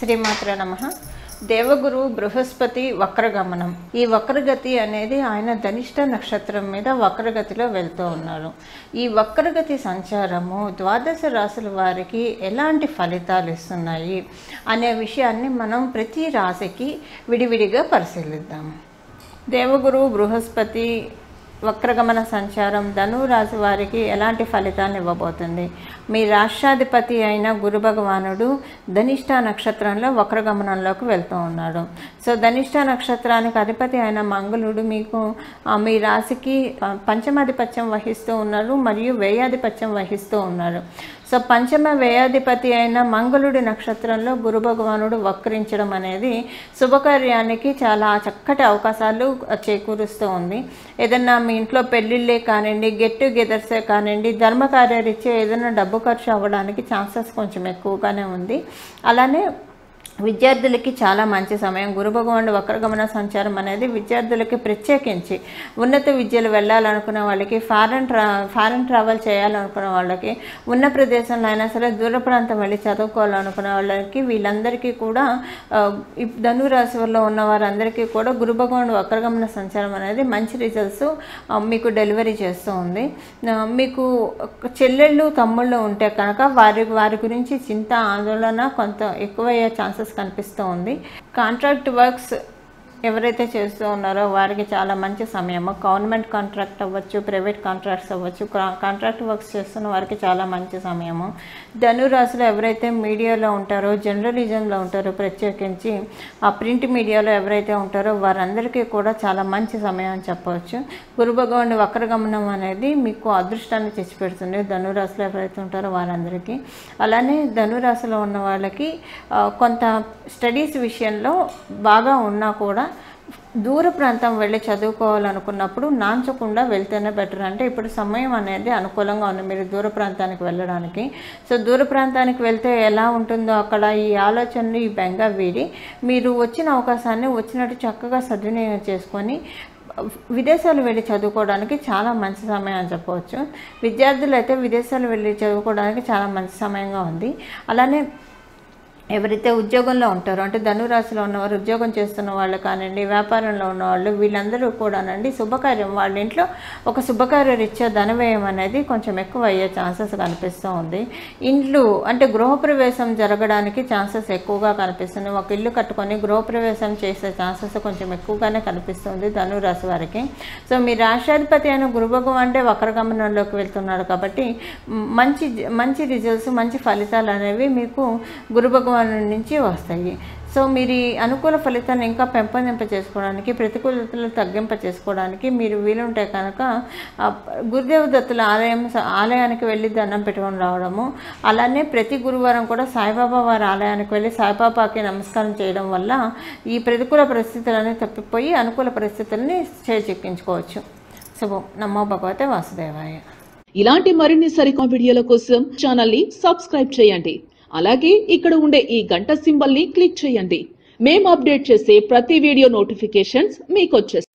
శ్రీమాత్ర నమ దేవగురు బృహస్పతి వక్రగమనం ఈ వక్రగతి అనేది ఆయన ధనిష్ట నక్షత్రం మీద వక్రగతిలో వెళ్తూ ఉన్నారు ఈ వక్రగతి సంచారము ద్వాదశ రాశుల వారికి ఎలాంటి ఫలితాలు ఇస్తున్నాయి అనే విషయాన్ని మనం ప్రతి రాశికి విడివిడిగా పరిశీలిద్దాము దేవగురు బృహస్పతి వక్రగమన సంచారం ధను రాశి వారికి ఎలాంటి ఫలితాన్ని ఇవ్వబోతుంది మీ రాష్ట్రాధిపతి అయిన గురు భగవానుడు ధనిష్ట నక్షత్రంలో వక్రగమనంలోకి వెళ్తూ ఉన్నాడు సో ధనిష్ట నక్షత్రానికి అధిపతి అయిన మంగళుడు మీకు ఆ, మీ రాశికి ప- పంచమాధిపత్యం వహిస్తూ ఉన్నారు మరియు వ్యయాధిపత్యం వహిస్తూ ఉన్నారు సో పంచమ వ్యయాధిపతి అయిన మంగళుడి నక్షత్రంలో గురు భగవానుడు వక్రించడం అనేది శుభకార్యానికి చాలా చక్కటి అవకాశాలు చేకూరుస్తూ ఉంది ఏదన్నా మీ ఇంట్లో పెళ్ళిళ్ళే కానివ్వండి గెట్ టుగెదర్సే కానివ్వండి ధర్మకార్యరీత్యా ఏదైనా డబ్బు ఖర్చు అవ్వడానికి ఛాన్సెస్ కొంచెం ఎక్కువగానే ఉంది అలానే విద్యార్థులకి చాలా మంచి సమయం గురు భగవానుడు వక్రగమన సంచారం అనేది విద్యార్థులకి ప్రత్యేకించి ఉన్నత విద్యలు వెళ్ళాలనుకునే వాళ్ళకి ఫారెన్ ట్రా ఫారెన్ ట్రావెల్ చేయాలనుకునే వాళ్ళకి ఉన్న ప్రదేశంలో అయినా సరే దూర ప్రాంతం వెళ్ళి చదువుకోవాలనుకునే వాళ్ళకి వీళ్ళందరికీ కూడా ఆ, ఈ ధనురాశిలో ఉన్న వారందరికీ కూడా గురు భగవానుడు వక్రగమన సంచారం అనేది మంచి రిజల్ట్స్ మీకు డెలివరీ చేస్తూ ఉంది ఆ, మీకు చెల్లెళ్ళు తమ్ముళ్ళు ఉంటే కనుక వారి వారి గురించి చింత ఆందోళన కొంత ఎక్కువయ్యే ఛాన్సెస్ కనిపిస్తూ ఉంది కాంట్రాక్ట్ వర్క్స్ ఎవరైతే చేస్తూ ఉన్నారో వారికి చాలా మంచి సమయము గవర్నమెంట్ కాంట్రాక్ట్ అవ్వచ్చు ప్రైవేట్ కాంట్రాక్ట్స్ అవ్వచ్చు కా- కాంట్రాక్ట్ వర్క్స్ చేస్తున్న వారికి చాలా మంచి సమయము ధనురాశిలో ఎవరైతే మీడియాలో ఉంటారో జర్నలిజంలో ఉంటారో ప్రత్యేకించి ఆ ప్రింట్ మీడియాలో ఎవరైతే ఉంటారో వారందరికీ కూడా చాలా మంచి సమయం అని చెప్పవచ్చు గురు భగవానుడి వక్రగమనం అనేది మీకు అదృష్టాన్ని తెచ్చిపెడుతుంది ధనురాశిలో ఎవరైతే ఉంటారో వారందరికీ అలానే ధనురాశిలో ఉన్న వాళ్ళకి ఆ, కొంత స్టడీస్ విషయంలో బాగా ఉన్నా కూడా దూర ప్రాంతం వెళ్ళి చదువుకోవాలనుకున్నప్పుడు నాంచకుండా వెళ్తేనే బెటర్ అంటే ఇప్పుడు సమయం అనేది అనుకూలంగా ఉంది మీరు దూర ప్రాంతానికి వెళ్ళడానికి సో దూర ప్రాంతానికి వెళ్తే ఎలా ఉంటుందో అక్కడ ఈ ఆలోచనలు ఈ బెంగ వీడి మీరు వచ్చిన అవకాశాన్ని వచ్చినట్టు చక్కగా సద్వినియోగం చేసుకొని విదేశాలు వెళ్ళి చదువుకోవడానికి చాలా మంచి సమయం అని చెప్పవచ్చు విద్యార్థులు అయితే విదేశాలు వెళ్ళి చదువుకోవడానికి చాలా మంచి సమయంగా ఉంది అలానే ఎవరైతే ఉద్యోగంలో ఉంటారో అంటే ధనురాశిలో ఉన్నవారు ఉద్యోగం చేస్తున్న వాళ్ళు కానివ్వండి వ్యాపారంలో ఉన్నవాళ్ళు వీళ్ళందరూ కూడానండి శుభకార్యం వాళ్ళ ఇంట్లో ఒక శుభకార్య రీత్యా ధనవ్యయం అనేది కొంచెం ఎక్కువ అయ్యే ఛాన్సెస్ కనిపిస్తూ ఉంది ఇండ్లు అంటే గృహప్రవేశం జరగడానికి ఛాన్సెస్ ఎక్కువగా కనిపిస్తుంది ఒక ఇల్లు కట్టుకొని గృహప్రవేశం చేసే ఛాన్సెస్ కొంచెం ఎక్కువగానే కనిపిస్తుంది ధనురాశి వారికి సో మీ రాష్ట్రాధిపతి అయిన గురు భగవానుడే వక్రగమనంలోకి వెళ్తున్నాడు కాబట్టి మ్, మంచి మంచి రిజల్ట్స్ మంచి ఫలితాలు అనేవి మీకు గురు భగవాను నుంచి వస్తాయి సో మీరు ఈ అనుకూల ఫలితాన్ని ఇంకా పెంపొందింప చేసుకోవడానికి ప్రతికూలతలు తగ్గింప చేసుకోవడానికి మీరు వీలుంటే కనుక ఆ, గురుదేవ దత్తుల ఆలయం ఆలయానికి వెళ్ళి దండం పెట్టుకొని రావడము అలానే ప్రతి గురువారం కూడా సాయిబాబా వారి ఆలయానికి వెళ్ళి సాయిబాబాకి నమస్కారం చేయడం వల్ల ఈ ప్రతికూల పరిస్థితులన్నీ తప్పిపోయి అనుకూల పరిస్థితుల్ని చేజిక్కించుకోవచ్చు శుభం నమో భగవతే వాసుదేవాయ ఇలాంటి మరిన్ని సరికొత్త వీడియోల కోసం ఛానల్ ని సబ్స్క్రైబ్ చేయండి అలాగే ఇక్కడ ఉండే ఈ గంట సింబల్ ని క్లిక్ చేయండి మేము అప్డేట్ చేసే ప్రతి వీడియో నోటిఫికేషన్స్ మీకు వచ్చేస్తాయి